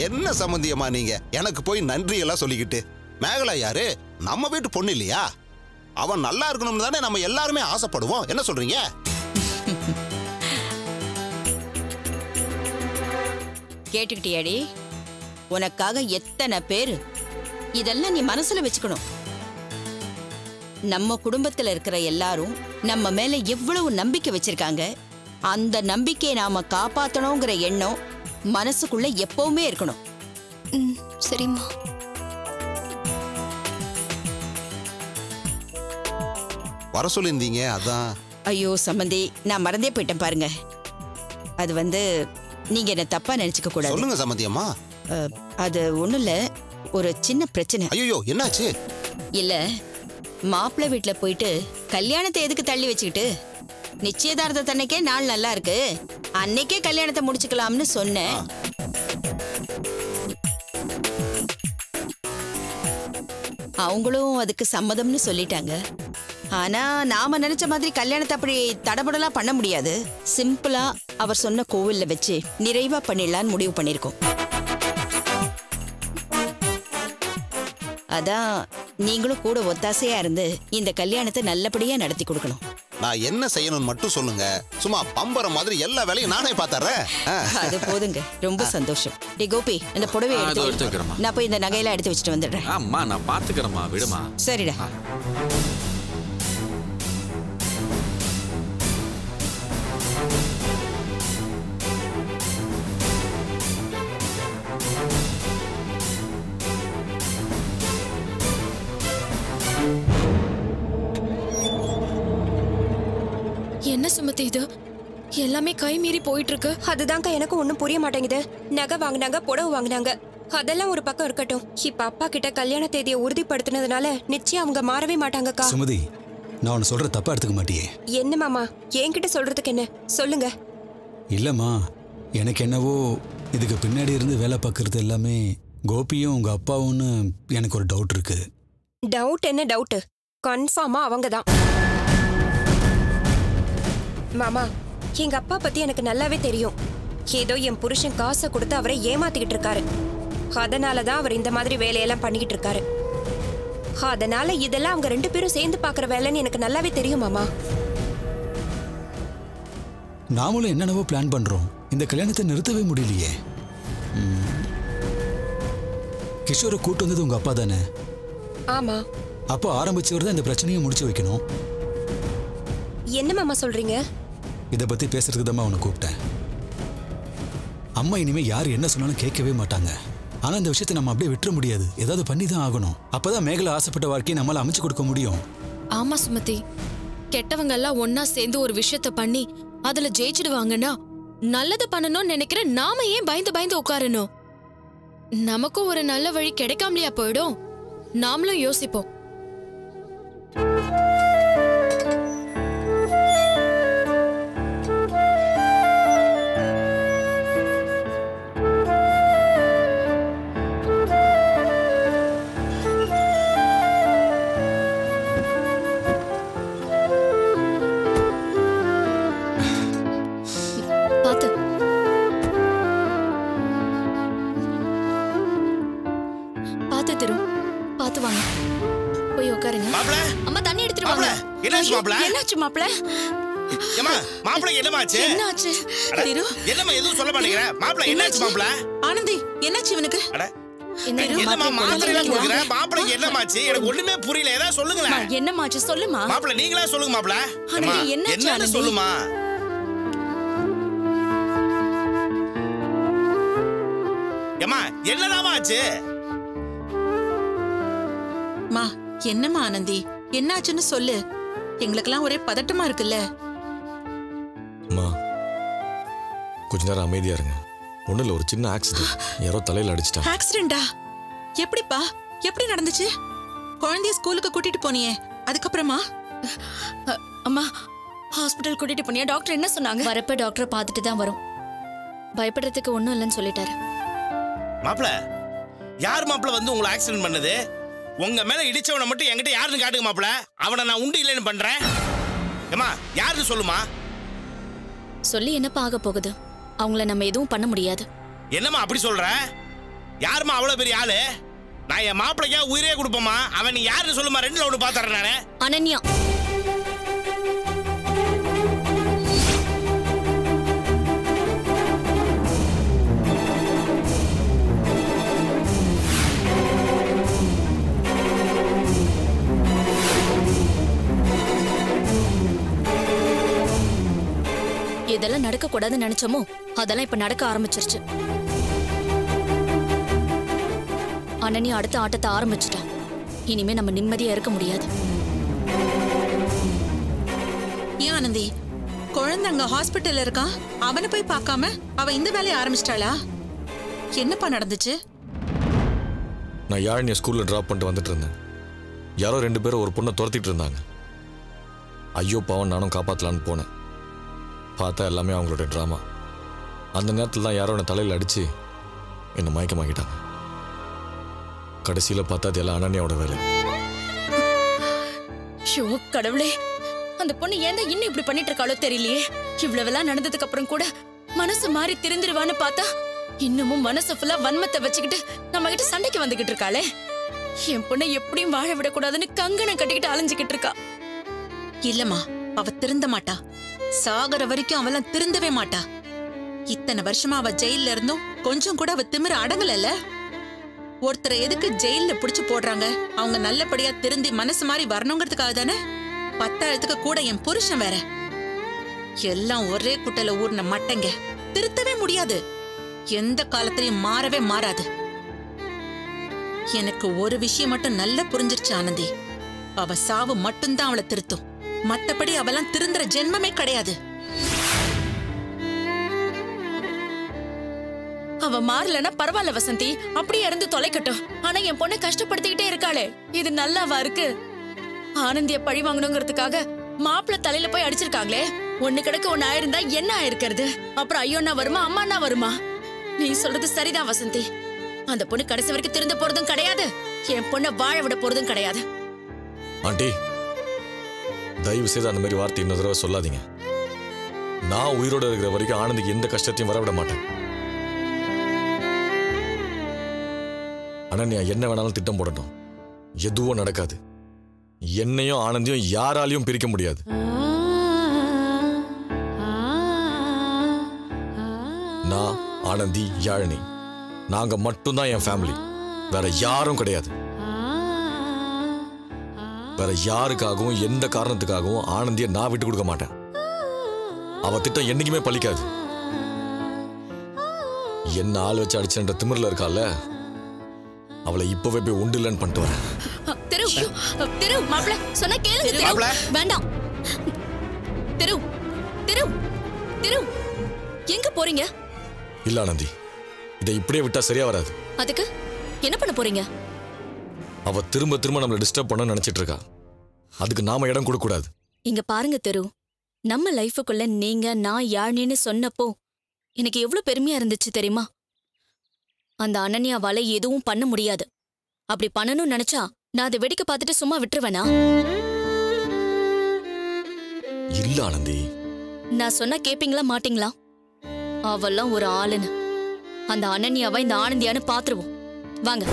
என்ன சம்பந்தியமா நீங்க எனக்கு போய் நன்றி எல்லாம் சொல்லிக்கிட்டு மேகலா யாரு நம்ம வீட்டு பொண்ணு இல்லையா அவன் நல்லா இருக்கணும்னு தானே நம்ம எல்லாருமே ஆசைப்படுவோம் என்ன சொல்றீங்க கேட்டுக்கிட்டியாடி உனக்காக எத்தனை பேரு இதெல்லாம் நீ மனசுல வச்சுக்கணும் நம்ம குடும்பத்துல இருக்கிற எல்லாரும் நம்ம மேல எவ்வளவு நம்பிக்கை வச்சிருக்காங்க அந்த நம்பிக்கையை நாம காப்பாத்தணுங்கிற எண்ணம் மனசுக்குள்ள எப்பவுமே இருக்கணும் ம் சரிம்மா வர சொல்லியிருந்தீங்க அதான் ஐயோ சம்பந்தி நான் மறந்தே போயிட்டேன் பாருங்க அது வந்து நீங்க என்ன தப்பா நினைச்சுக்க கூடாது சொல்லுங்க சம்பந்தியம்மா அஹ், அது ஒண்ணும் இல்ல ஒரு சின்ன பிரச்சனை ஐயோ என்னாச்சு இல்ல மாப்பிள்ளை வீட்ல போயிட்டு கல்யாணத்தை எதுக்கு தள்ளி வச்சுக்கிட்டு நிச்சயதார்த்த அன்னைக்கே நாள் நல்லா இருக்கு அன்னைக்கே கல்யாணத்தை முடிச்சுக்கலாம்னு சொன்னேன் அவங்களும் அதுக்கு சம்மதம்னு சொல்லிட்டாங்க ஆனா நாம நினைச்ச மாதிரி கல்யாணத்தை அப்படி தடபடலாம் பண்ண முடியாது சிம்பிளா அவர் சொன்ன கோவில்ல வச்சு நிறைவா பண்ணிடலான்னு முடிவு பண்ணிருக்கோம் அதான் நீங்களும் கூட ஒத்தாசையா இருந்து இந்த கல்யாணத்தை நல்லபடியா நடத்தி கொடுக்கணும் நான் என்ன செய்யணும்னு மட்டும் சொல்லுங்க சும்மா பம்பரம் மாதிரி எல்லா வேலையும் நானே பார்த்தர்றேன் ஆ. அது போதுங்க ரொம்ப சந்தோஷம் டே கோபி இந்த புடவை ஆ, இதோ எடுத்து எடுத்து வை. வைக்கிறேம்மா. நான் போய் இந்த நகையெல்லாம் எடுத்து வச்சுட்டு வந்துடுறேன் அம்மா நான் பாத்துக்கிறேம்மா விடுமா சரிடா என்ன சுமதி இது எல்லாமே கை மீறி போயிட்டு இருக்கு அதுதான்க்கா எனக்கு ஒன்றும் புரிய மாட்டேங்குது நகை வாங்கினாங்க புடவை வாங்கினாங்க அதெல்லாம் ஒரு பக்கம் இருக்கட்டும் இப்ப அப்பா கிட்ட கல்யாண தேதியை உறுதிப்படுத்தினதுனால நிச்சயம் அவங்க மாறவே மாட்டாங்கக்கா சுமதி நான் உன்னை சொல்ற தப்பா எடுத்துக்க மாட்டியே என்ன மாமா என்கிட்ட சொல்றதுக்கு என்ன சொல்லுங்க இல்லம்மா எனக்கு என்னவோ இதுக்கு பின்னாடி இருந்து வேலை பார்க்கறது எல்லாமே கோபியும் உங்க அப்பாவும்னு எனக்கு ஒரு டவுட் இருக்கு டவுட் என்ன டவுட் கன்ஃபார்மா அவங்க தான் மாமா எங்க அப்பா பத்தி எனக்கு நல்லாவே தெரியும் ஏதோ என் புருஷன் காசை கொடுத்து அவரை ஏமாத்திக்கிட்டு இருக்காரு அதனால தான் அவர் இந்த மாதிரி வேலையெல்லாம் பண்ணிக்கிட்டு இருக்காரு அதனால இதெல்லாம் அவங்க ரெண்டு பேரும் சேர்ந்து பார்க்குற வேலைன்னு எனக்கு நல்லாவே தெரியும் மாமா நாமளும் என்னென்னவோ பிளான் பண்றோம் இந்த கல்யாணத்தை நிறுத்தவே முடியலையே ம். கிஷோரை கூட்டு வந்தது உங்க அப்பா தானே ஆமா அப்போ ஆரம்பிச்சவர் தான் இந்த பிரச்சனையை முடிச்சு வைக்கணும் என்ன மாமா சொல்றீங்க இதை பத்தி பேசுறதுக்கு தான் உன்னை கூப்பிட்டேன் அம்மா இனிமே யார் என்ன சொன்னாலும் கேட்கவே மாட்டாங்க ஆனா இந்த விஷயத்தை நம்ம அப்படியே விட்டுற முடியாது ஏதாவது பண்ணி தான் ஆகணும் அப்பதான் மேகலை ஆசைப்பட்ட வாழ்க்கையை நம்மளால அமைச்சு கொடுக்க முடியும் ஆமா சுமதி கெட்டவங்க எல்லாம் ஒன்னா சேர்ந்து ஒரு விஷயத்த பண்ணி அதுல ஜெயிச்சிடுவாங்கன்னா நல்லது பண்ணணும்னு நினைக்கிற நாம ஏன் பயந்து பயந்து உட்காரணும் நமக்கும் ஒரு நல்ல வழி கிடைக்காமலையா போயிடும் நாமளும் யோசிப்போம் பாத்து பாத்து திரு பாத்து வாங்க போய் உட்காருங்க மாப்பிள அம்மா தண்ணி எடுத்துட்டு மாப்பிள வாங்க என்னாச்சு மாப்பிள என்னாச்சு மாப்பிள்ள ஏமா மாப்பிள என்னமாச்சு என்னாச்சு அட, என்னம்மா எதுவும் சொல்ல மாட்டேங்கிற மாப்பிள என்னாச்சு மாப்பிள ஆனந்தி என்னாச்சு இவனுக்கு அட இந்த என்னம்மா மாத்திரை எல்லாம் கொடுக்குற மாப்பிளைக்கு என்னமாச்சு எனக்கு ஒண்ணுமே புரியல ஏதாவது சொல்லுங்களேன் என்னமாச்சு சொல்லுமா மாப்பிள நீங்களா சொல்லுங்க மாப்பிள ஆனந்தி, அம்மா, என்னாச்சு என்னன்னு ஆனந்தி? சொல்லுமா ஏமா என்னதாமா ஆச்சு மா என்னம்மா ஆனந்தி என்னாச்சுன்னு சொல்லு எங்களுக்கெல்லாம் ஒரே பதட்டமா இருக்குல்ல அம்மா கொஞ்ச நேரம் அமைதியா இருங்க ஒன்றும் இல்லை ஒரு சின்ன ஆக்சிடென்ட் யாரோ தலையில் அடிச்சிட்டா ஆக்சிடென்டா எப்படிப்பா எப்படி நடந்துச்சு குழந்தைய ஸ்கூலுக்கு கூட்டிட்டு போனியே அதுக்கப்புறமா அம்மா ஹாஸ்பிட்டல் கூட்டிட்டு போனியா டாக்டர் என்ன சொன்னாங்க வரப்ப டாக்டர் பார்த்துட்டு தான் வரும் பயப்படுறதுக்கு ஒண்ணும் இல்லைன்னு சொல்லிட்டாரு மாப்பிள யார் மாப்பிள வந்து உங்களை ஆக்சிடென்ட் பண்ணது உங்க மேல இடிச்சவனை மட்டும் என்கிட்ட யாருன்னு காட்டுங்க மாப்பிள அவனை நான் உண்டு இல்லைன்னு பண்றேன் ஏமா யாருன்னு சொல்லுமா சொல்லி என்னப்பா ஆக போகுது அவங்கள நம்ம எதுவும் பண்ண முடியாது என்னம்மா அப்படி சொல்ற யாரும்மா அவ்வளவு பெரிய ஆளு நான் என் மாப்பிளைக்கா உயிரே கொடுப்போமா அவன் நீ யாருன்னு சொல்லுமா ரெண்டுல ஒன்று பார்த்துறேன் நானு அனன்யா எதெல்லாம் நடக்க கூடாதுன்னு நினைச்சோமோ அதெல்லாம் இப்ப நடக்க ஆரம்பிச்சிருச்சு அனன்யா அடுத்த ஆட்டத்தை ஆரம்பிச்சிட்டா இனிமே நம்ம நிம்மதியா இருக்க முடியாது ஏன் ஆனந்தி குழந்தை அங்க ஹாஸ்பிட்டல்ல இருக்கான் அவனை போய் பார்க்காம அவ இந்த வேலையை ஆரம்பிச்சிட்டாளா என்னப்பா நடந்துச்சு நான் யாழினியை ஸ்கூலில் ட்ராப் பண்ணிட்டு வந்துட்டு இருந்தேன் யாரோ ரெண்டு பேரும் ஒரு பொண்ணை துரத்திட்டு இருந்தாங்க ஐயோ பாவம் நானும் காப்பாற்றலான்னு போனேன் பார்த்தா எல்லாமே அவங்களோட ட்ராமா அந்த நேரத்தில் தான் யாரோ என்னை தலையில் அடித்து என்னை மயக்கமாக்கிட்டாங்க கடைசியில் பார்த்தா அது எல்லாம் அனன்யாவோட வேலை ஐயோ கடவுளே அந்த பொண்ணு ஏன் தான் இன்னும் இப்படி பண்ணிட்டு இருக்காளோ தெரியலையே இவ்வளவெல்லாம் நடந்ததுக்கு அப்புறம் கூட மனசு மாறி திருந்திருவான்னு பார்த்தா இன்னமும் மனசு ஃபுல்லா வன்மத்தை வச்சுக்கிட்டு நம்ம கிட்ட சண்டைக்கு வந்துகிட்டு இருக்காளே என் பொண்ணை எப்படியும் வாழ விடக்கூடாதுன்னு கங்கணம் கட்டிக்கிட்டு அலைஞ்சுக்கிட்டு இருக்கா இல்லம்மா அவ திருந்த மாட்டா சாகர வரைக்கும் அவெல்லாம் திருந்தவே மாட்டா இத்தனை வருஷமா அவ ஜெயில்ல இருந்தும் கொஞ்சம் கூட அவ திமிர அடங்கலல்ல ஒருத்தரை எதுக்கு ஜெயில்ல புடிச்சு போடுறாங்க அவங்க நல்லபடியா திருந்தி மனசு மாதிரி வரணுங்கிறதுக்காக தானே பத்தாயிரத்துக்கு கூட என் புருஷன் வேற எல்லாம் ஒரே குட்டையில ஊர்ன மட்டைங்க திருத்தவே முடியாது எந்த காலத்திலயும் மாறவே மாறாது எனக்கு ஒரு விஷயம் மட்டும் நல்லா புரிஞ்சிருச்சு ஆனந்தி அவ சாவு மட்டும்தான் அவளை திருத்தும் மத்தபடி அவெல்லாம் திருந்துற ஜென்மமே கிடையாது அவ மாறலன்னா பரவாயில்ல வசந்தி அப்படியே இறந்து தொலைக்கட்டும் ஆனா என் பொண்ணை கஷ்டப்படுத்திக்கிட்டே இருக்காளே இது நல்லாவா இருக்கு ஆனந்திய பழி வாங்கணுங்கிறதுக்காக மாப்பிள்ள தலையில போய் அடிச்சிருக்காங்களே ஒண்ணு கிடக்கு ஒண்ணு ஆயிருந்தா என்ன ஆயிருக்கிறது அப்புறம் ஐயோண்ணா வருமா அம்மாண்ணா வருமா நீ சொல்றது சரிதான் வசந்தி அந்த பொண்ணு கடைசி வரைக்கும் திருந்த போறதும் கிடையாது என் பொண்ணை வாழ விட போறதும் கிடையாது ஆண்டி தயவு செய்து அந்த மாதிரி வார்த்தை இன்னொரு தடவை சொல்லாதீங்க நான் உயிரோட இருக்கிற வரைக்கும் ஆனந்திக்கு எந்த கஷ்டத்தையும் வரவிட மாட்டேன் அனன்யா என்ன வேணாலும் திட்டம் போடட்டும் எதுவும் நடக்காது என்னையும் ஆனந்தியும் யாராலையும் பிரிக்க முடியாது நான் ஆனந்தி யாழினி நாங்க மட்டும்தான் என் ஃபேமிலி வேற யாரும் கிடையாது வேற யாருக்காகவும் எந்த காரணத்துக்காகவும் ஆனந்தியை நான் விட்டு கொடுக்க மாட்டேன் அவ திட்டம் என்னைக்குமே பலிக்காது என்ன ஆள் வச்சு அடிச்சன்ற திமிரில் இருக்கால அவளை இப்பவே போய் உண்டு இல்லைன்னு பண்ணிட்டு வரேன் திரு திரு மாப்பிள்ள சொன்னா கேளுங்க திரு மாப்ள. வேண்டாம் திரு திரு திரு எங்க போறீங்க இல்ல ஆனந்தி இதை இப்படியே விட்டா சரியா வராது அதுக்கு என்ன பண்ண போறீங்க அவ திரும்ப திரும்ப நம்மளை டிஸ்டர்ப் பண்ண நினைச்சிட்டு இருக்கா அதுக்கு நாம இடம் கொடுக்க கூடாது இங்க பாருங்க தெரு நம்ம லைஃபுக்குள்ள நீங்க நான் யாழ்னின்னு சொன்னப்போ எனக்கு எவ்வளவு பெருமையா இருந்துச்சு தெரியுமா அந்த அனன்யாவால எதுவும் பண்ண முடியாது அப்படி பண்ணணும்னு நினைச்சா நான் அதை வெடிக்க பார்த்துட்டு சும்மா விட்டுருவேனா இல்ல ஆனந்தி நான் சொன்னா கேப்பீங்களா மாட்டீங்களா அவெல்லாம் ஒரு ஆளுன்னு அந்த அனன்யாவை இந்த ஆனந்தியான்னு பாத்துருவோம் வாங்க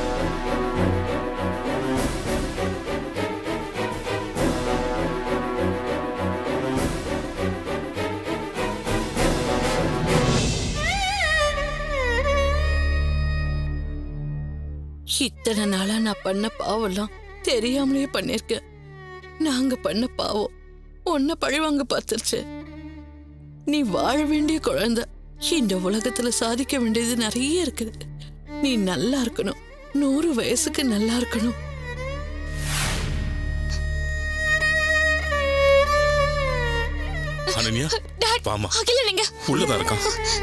இத்தனை நாளா நான் பண்ண பாவம்லாம் தெரியாமலே பண்ணிருக்கேன் நாங்க பண்ண பாவம் உன்னை பழிவாங்க பார்த்துருச்சு நீ வாழ வேண்டிய குழந்தை இந்த உலகத்துல சாதிக்க வேண்டியது நிறைய இருக்குது நீ நல்லா இருக்கணும் நூறு வயசுக்கு நல்லா இருக்கணும் அனன்யா டாட் வாமா அகில நீங்க உள்ளதான் இருக்கான்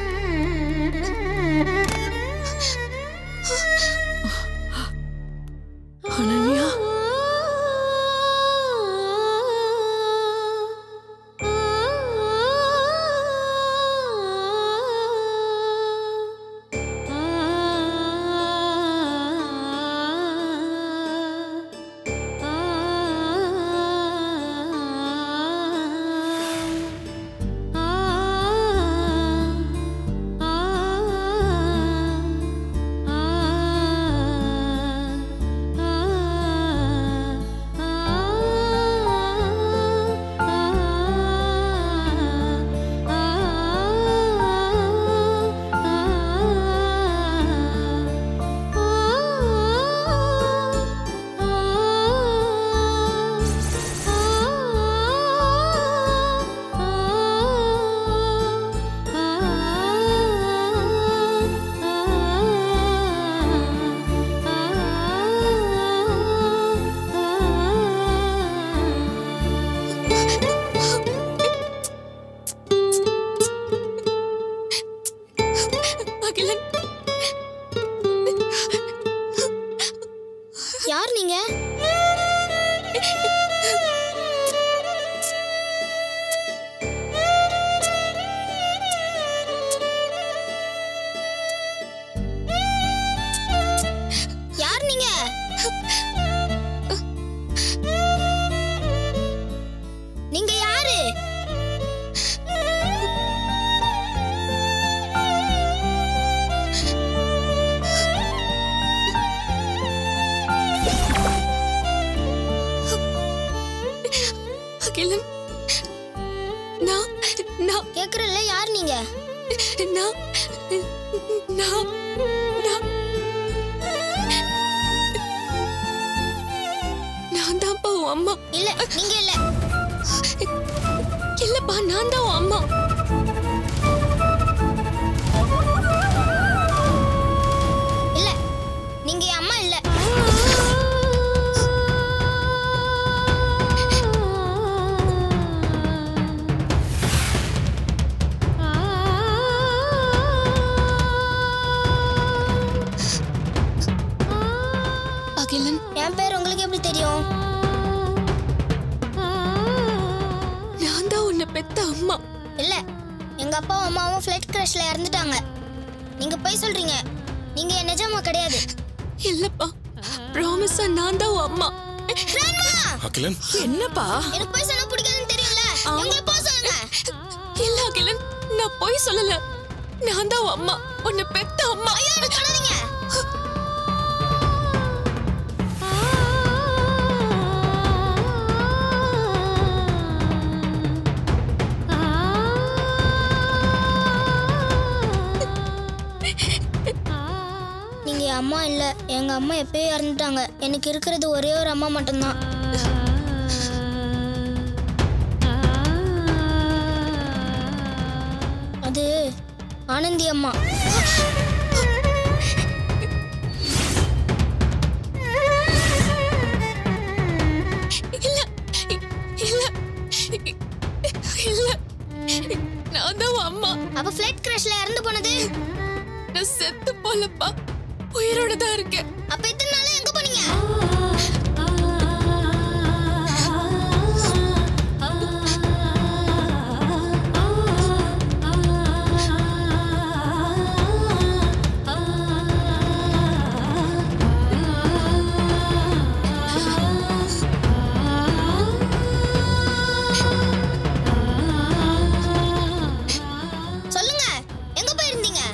அனன்யா ஆ நான் நான் கேக்குறல்ல யார் நீங்க நான் நான் நான் நான் தான்ப்பா உன் அம்மா இல்ல நீங்க இல்ல இல்லப்பா நான் தான் உன் அம்மா இல்ல நீங்க என் அம்மா இல்ல அகிலன் என் பேர் உங்களுக்கு எப்படி தெரியும் நான் தான் உன்னை பெத்த அம்மா இல்ல எங்க அப்பாவும் அம்மாவும் ஃபிளைட் கிராஷ்ல இறந்துட்டாங்க நீங்க போய் சொல்றீங்க நீங்க என் நிஜமா கிடையாது இல்லப்பா ப்ராமிஸா நான் தான் உன் அம்மா அகிலன் என்னப்பா எனக்கு போய் சொன்னா பிடிக்காதுன்னு தெரியும்ல எங்களை போக சொல்லுங்க இல்ல அகிலன் நான் போய் சொல்லல நான் தான் உன் அம்மா உன்னை பெத்த அம்மா ஐயோ எனக்கு சொல்லாதீங்க நீங்க என் அம்மா இல்ல எங்க அம்மா எப்பயோ இறந்துட்டாங்க எனக்கு இருக்கிறது ஒரே ஒரு அம்மா மட்டும்தான் அது ஆனந்தி அம்மா இல்ல இல்ல இல்ல நான் தான் உன் அம்மா அப்ப ஃபிளைட் கிராஷ்ல இறந்து போனது நான் செத்து போலப்பா உயிரோட தான் இருக்கேன் அப்ப இத்தனை நாள் எங்க போனீங்க சொல்லுங்க எங்க போயிருந்தீங்க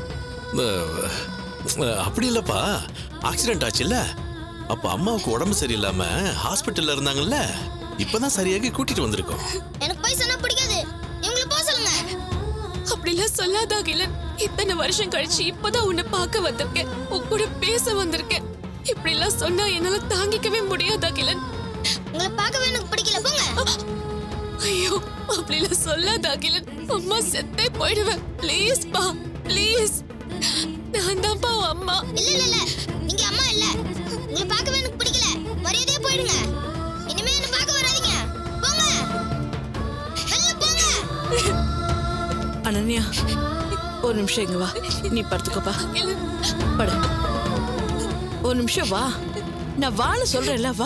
அஹ், அப்படி இல்லப்பா ஆக்சிடென்ட் ஆச்சுல்ல அப்ப அம்மாவுக்கு உடம்பு சரியில்லாம ஹாஸ்பிட்டல்ல இருந்தாங்கல்ல இப்பதான் சரியாகி கூட்டிட்டு வந்திருக்கோம் எனக்கு போய் சொன்னா பிடிக்காது இவங்களை போக சொல்லுங்க அப்படிலாம் சொல்லாத அகிலன் இத்தனை வருஷம் கழிச்சு இப்பதான் உன்னை பார்க்க வந்திருக்கேன் உன் கூட பேச வந்திருக்கேன் இப்படிலாம் சொன்னா என்னால தாங்கிக்கவே முடியாது அகிலன் உங்களை பார்க்கவே எனக்கு பிடிக்கல போங்க ஐயோ அப்படிலாம் சொல்லாத அகிலன் அம்மா செத்தே போயிடுவேன் ப்ளீஸ் பா ப்ளீஸ் நான் தான்ப்பா உன் அம்மா இல்ல இல்ல இல்ல நீங்க அம்மா இல்ல உங்களை பார்க்கவே எனக்கு பிடிக்கல மரியாதையா போயிடுங்க இனிமே என்ன பார்க்க வராதீங்க போங்க வெளில போங்க அனன்யா ஒரு நிமிஷம் இங்க வா நீ படுத்துக்கோப்பா அகிலன் படு ஒரு நிமிஷம் வா நான் வான்னு சொல்றேன்ல வா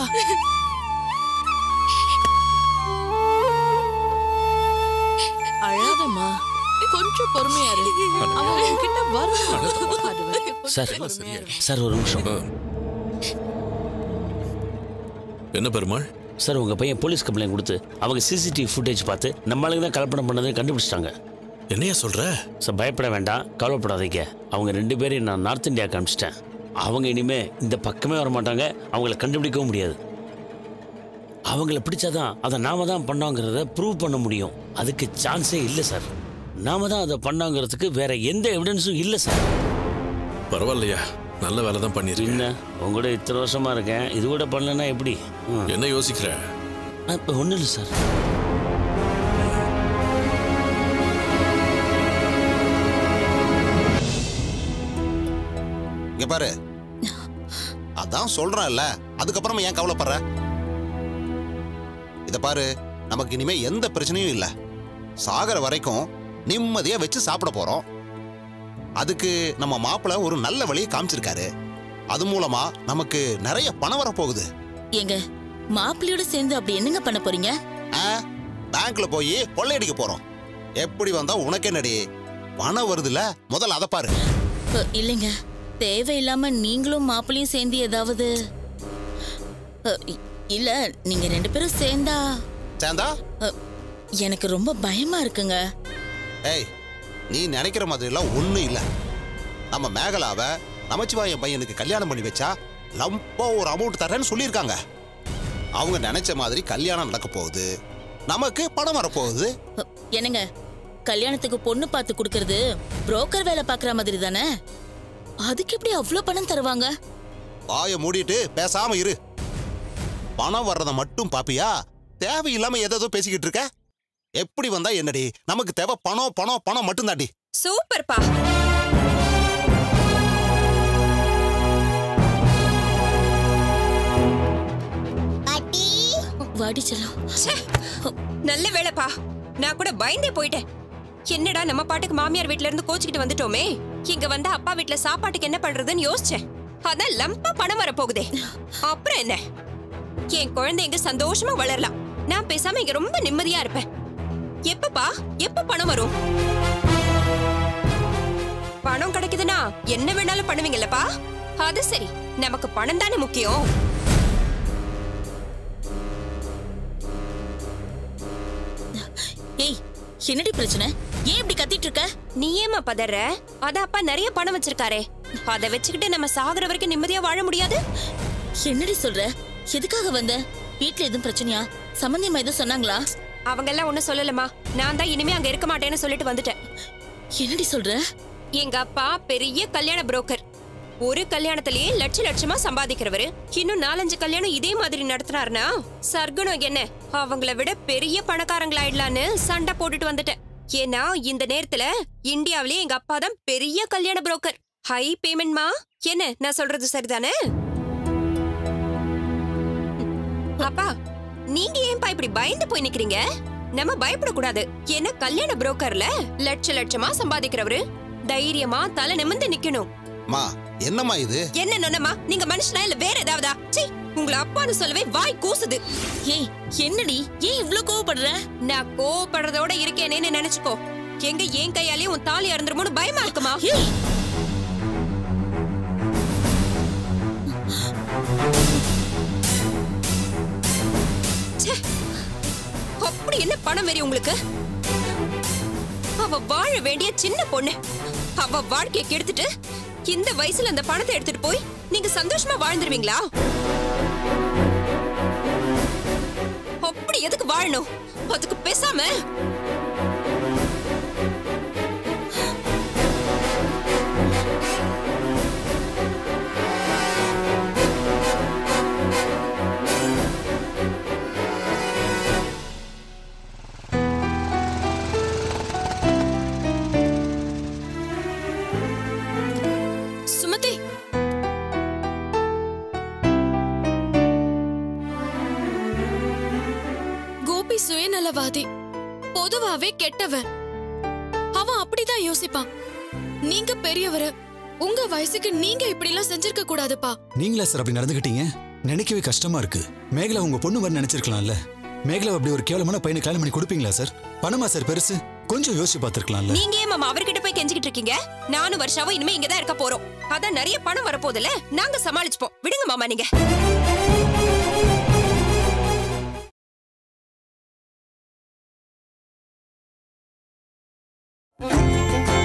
அழாதம்மா கொஞ்சம் பொறுமையா இரு அவன் உன்கிட்ட வரணும் அது வரைக்கும் சார் கொஞ்சம் பொறுமையா இரு. சார் ஒரு நிமிஷம் என்ன பெருமாள் சார் உங்க பையன் போலீஸ் கம்ப்ளைண்ட் கொடுத்து அவங்க சிசிடிவி ஃபுட்டேஜ் பார்த்து நம்ம ஆளுங்க தான் கலப்படம் பண்ணதை கண்டுபிடிச்சிட்டாங்க என்னையா சொல்ற சார் பயப்பட வேண்டாம் கவலைப்படாதீங்க அவங்க ரெண்டு பேரையும் நான் நார்த் இந்தியா காமிச்சிட்டேன் அவங்க இனிமே இந்த பக்கமே வர மாட்டாங்க அவங்கள கண்டுபிடிக்கவும் முடியாது அவங்கள பிடிச்சாதான் அதை நாம தான் பண்ணோங்கிறத ப்ரூவ் பண்ண முடியும் அதுக்கு சான்ஸே இல்லை சார் நாம தான் அதை பண்ணோங்கிறதுக்கு வேற எந்த எவிடன்ஸும் இல்லை சார் பரவாயில்லையா நல்ல வேலை தான் பண்ணிருக்கீங்க என்ன உங்களோட இத்தனை வருஷமா இருக்கேன் இது கூட பண்ணலன்னா எப்படி ம். என்ன யோசிக்கிற இப்போ ஒன்றும் இல்லை சார் இங்க பாரு அதான் சொல்றேன்ல அதுக்கப்புறமா ஏன் கவலைப்படுற இத பாரு நமக்கு இனிமே எந்த பிரச்சனையும் இல்ல சாகர வரைக்கும் நிம்மதியா வச்சு சாப்பிட போறோம் அதுக்கு நம்ம மாப்பிள்ளை ஒரு நல்ல வழியை காமிச்சிருக்காரு அது மூலமா நமக்கு நிறைய பணம் வரப்போகுது ஏங்க மாப்பிள்ளையோட சேர்ந்து அப்படி என்னங்க பண்ண போறீங்க ஆ, பேங்க்ல போய் கொள்ளையடிக்க போறோம் எப்படி வந்தா உனக்கு என்னடி பணம் வருதுல முதல்ல அதை பாரு அ, இல்லைங்க தேவையில்லாம நீங்களும் மாப்பிள்ளையும் சேர்ந்து ஏதாவது அ, இ- இல்ல நீங்க ரெண்டு பேரும் சேர்ந்தா சேந்தா அ, எனக்கு ரொம்ப பயமா இருக்குங்க ஏய் நீ நினைக்கிற மாதிரிலாம் ஒண்ணும் இல்ல நம்ம மேகலாவை நமச்சிவாயன் பையனுக்கு கல்யாணம் பண்ணி வச்சா லம்பா ஒரு அமௌண்ட் தரேன்னு சொல்லியிருக்காங்க அவங்க நினைச்ச மாதிரி கல்யாணம் நடக்க போகுது நமக்கு பணம் வரப்போகுது என்னங்க கல்யாணத்துக்கு பொண்ணு பார்த்து கொடுக்கறது புரோக்கர் வேலை பார்க்குற மாதிரி தானே அதுக்கு எப்படி அவ்வளோ பணம் தருவாங்க வாயை மூடிட்டு பேசாம இரு பணம் வர்றத மட்டும் பாப்பியா தேவையில்லாம எதோ பேசிக்கிட்டு இருக்க எப்படி வந்தா என்னடி நமக்கு தேவை பணம் பணம் பணம் மட்டும்தாண்டி சூப்பர்ப்பா பாட்டி வாடி செல்லம் ச்சே, நல்ல வேலைப்பா நான் கூட பயந்தே போயிட்டேன் என்னடா நம்ம பாட்டுக்கு மாமியார் வீட்ல இருந்து கோச்சிக்கிட்டு வந்துட்டோமே இங்க வந்து அப்பா வீட்ல சாப்பாட்டுக்கு என்ன பண்றதுன்னு யோசிச்சேன் அதான் லம்பா பணம் வர போகுதே அப்புறம் என்ன என் குழந்தை எங்க சந்தோஷமா வளரலாம் நான் பேசாம இங்க ரொம்ப நிம்மதியா இருப்பேன் எப்பப்பா எப்ப பணம் வரும் பணம் கிடைக்குதுன்னா என்ன வேணாலும் பண்ணுவீங்கல்லப்பா அது சரி நமக்கு பணம் தானே முக்கியம் ஏய் என்னடி பிரச்சனை ஏன் இப்படி கத்திட்டு இருக்க நீ ஏமா பதற அத அப்பா நிறைய பணம் வச்சிருக்காரே அத வச்சுக்கிட்டு நம்ம சாகுற வரைக்கும் நிம்மதியா வாழ முடியாது என்னடி சொல்ற எதுக்காக வந்த வீட்ல எதுவும் பிரச்சனையா சம்பந்தியமா எதுவும் சொன்னாங்களா அவங்க எல்லாம் ஒண்ணும் சொல்லலமா நான் தான் இனிமே அங்க இருக்க மாட்டேன்னு சொல்லிட்டு வந்துட்டேன் என்னடி சொல்ற எங்க அப்பா பெரிய கல்யாண புரோக்கர் ஒரு கல்யாணத்திலேயே லட்ச லட்சமா சம்பாதிக்கிறவரு இன்னும் நாலஞ்சு கல்யாணம் இதே மாதிரி நடத்தினாருன்னா சர்க்குணம் என்ன அவங்கள விட பெரிய பணக்காரங்களாயிடலான்னு சண்டை போட்டுட்டு வந்துட்டேன் ஏன்னா இந்த நேரத்துல இந்தியாவிலேயே எங்க அப்பா தான் பெரிய கல்யாண புரோக்கர் ஹை பேமெண்ட்மா என்ன நான் சொல்றது சரிதானே அப்பா நீங்க ஏன்பா இப்படி பயந்து போய் நிக்கிறீங்க நம்ம பயப்படக்கூடாது ஏன்னா கல்யாண புரோக்கர்ல லட்ச லட்சமா சம்பாதிக்கிறவரு தைரியமா தலை நிமிர்ந்து நிக்கணும் மா என்னம்மா இது என்ன நொன்னமா நீங்க மனுஷனா இல்ல வேற ஏதாவதா சீ உங்களை அப்பான்னு சொல்லவே வாய் கூசுது ஏய் என்னடி ஏன் இவ்ளோ கோவப்படுற நான் கோவப்படுறதோட இருக்கேனேன்னு நினைச்சுக்கோ எங்க என் கையாலேயே உன் தாலி அறந்துருமோன்னு பயமா இருக்குமா ஏய் ச்சே, அப்படி என்ன பணம் வெறி உங்களுக்கு அவ வாழ வேண்டிய சின்ன பொண்ணு அவ வாழ்க்கையை கெடுத்துட்டு இந்த வயசுல அந்த பணத்தை எடுத்துட்டு போய் நீங்க சந்தோஷமா வாழ்ந்துருவீங்களா அப்படி எதுக்கு வாழணும் அதுக்கு பேசாம சுமதி கோபி சுயநலவாதி பொதுவாவே கெட்டவன் அவன் அப்படிதான் யோசிப்பான் நீங்க பெரியவரு உங்க வயசுக்கு நீங்க இப்படி எல்லாம் செஞ்சிருக்க கூடாதுப்பா நீங்களா சார் அப்படி நடந்துக்கிட்டீங்க நினைக்கவே கஷ்டமா இருக்கு மேகலா உங்க பொண்ணு மாதிரி நினைச்சிருக்கலாம்ல மேகலா அப்படி ஒரு கேவலமான பையனை கல்யாணம் பண்ணி கொடுப்பீங்களா சார் பணமா சார் பெருசு கொஞ்சம் யோசிச்சு பார்த்திருக்கலாம்ல நீங்க ஏன் மாமா அவர்கிட்ட போய் கெஞ்சிக்கிட்டு இருக்கீங்க நானும் வருஷாவும் இனிமே இங்கதான் இருக்க போறோம் அதான் நிறைய பணம் வரப்போகுதுல நாங்க சமாளிச்சுப்போம் விடுங்க மாமா நீங்க ஆ